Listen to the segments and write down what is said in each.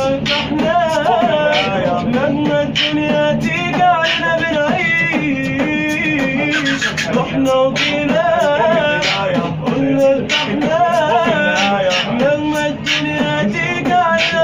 ارتحنا لما الدنيا تيجي علينا بنعيش رحنا وجينا قلنا ارتحنا لما الدنيا تيجي علينا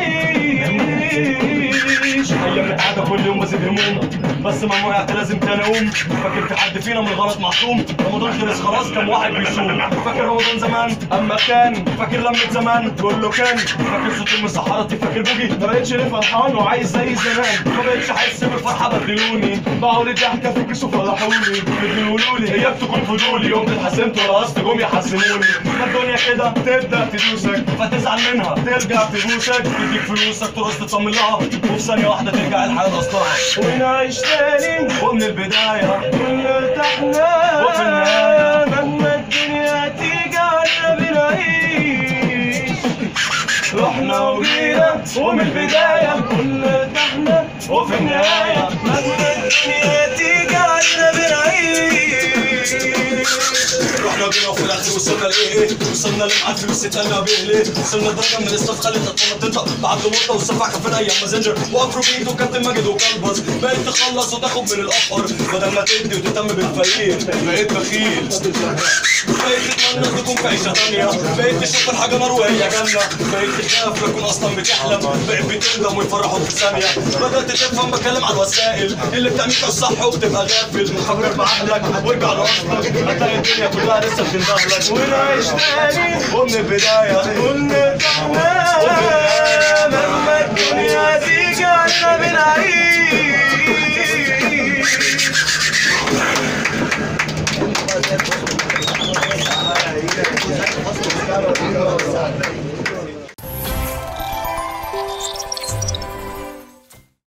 بنعيش ايام القعده كل يوم بزيد هموم بس ما وقعت لازم تاني اقوم فاكر في حد فينا من الغلط معصوم رمضان خلص خلاص كان واحد بيصوم فاكر رمضان زمان اما كان فاكر لمة زمان كله كان فاكر صوت المسحرة فاكر بوجي ما بقتش ليه فرحان وعايز زي زمان ما بقتش احس بالفرحه بدلوني باعوا لي ضحكه في كيس وفرحوني بيقولوا لي هي بتكون فضولي يوم اتحسنت ورقصت جم يحسنوني ما الدنيا كده تبدا تدوسك فتزعل منها ترجع تبوسك تديك فلوسك ترقص تطمن لها وفي ثانيه واحده ترجع الحياه لاصلها ونعيش تاني ومن البدايه كنا ارتحنا وفي النهاية لما الدنيا تيجي علينا بنعيش رحنا وجينا ومن البداية كنا ارتحنا وفي النهايه لما الدنيا تيجي علينا بنعيش رحنا بينا وفي الاخر وصلنا لايه؟ وصلنا لمعاد فلوس اتقلنا بيه ليه؟ وصلنا درجه من الاستاف خلت الطلبه تنطق بعد مده والصفحه كان في ايام مازنجر وافرو بيت وكابتن ماجد وكلبز بقيت تخلص وتاخد من الافقر بدل ما تدي وتهتم بالفقير بقيت بخيل بقيت تتمنى تكون في عيشه تانيه بقيت تشوف الحاجه نار وهي جنه بقيت تخاف تكون اصلا بتحلم بقيت بتندم ويفرحوك في ثانيه بدات تفهم بتكلم على الوسائل اللي بتعملك الصح وبتبقى غافل فكر بعقلك وارجع لاصلك هتلاقي الدنيا كلها لسه بتندهلك ونعيش تاني ومن البدايه كنا ارتحنا لما الدنيا تيجي علينا بنعيش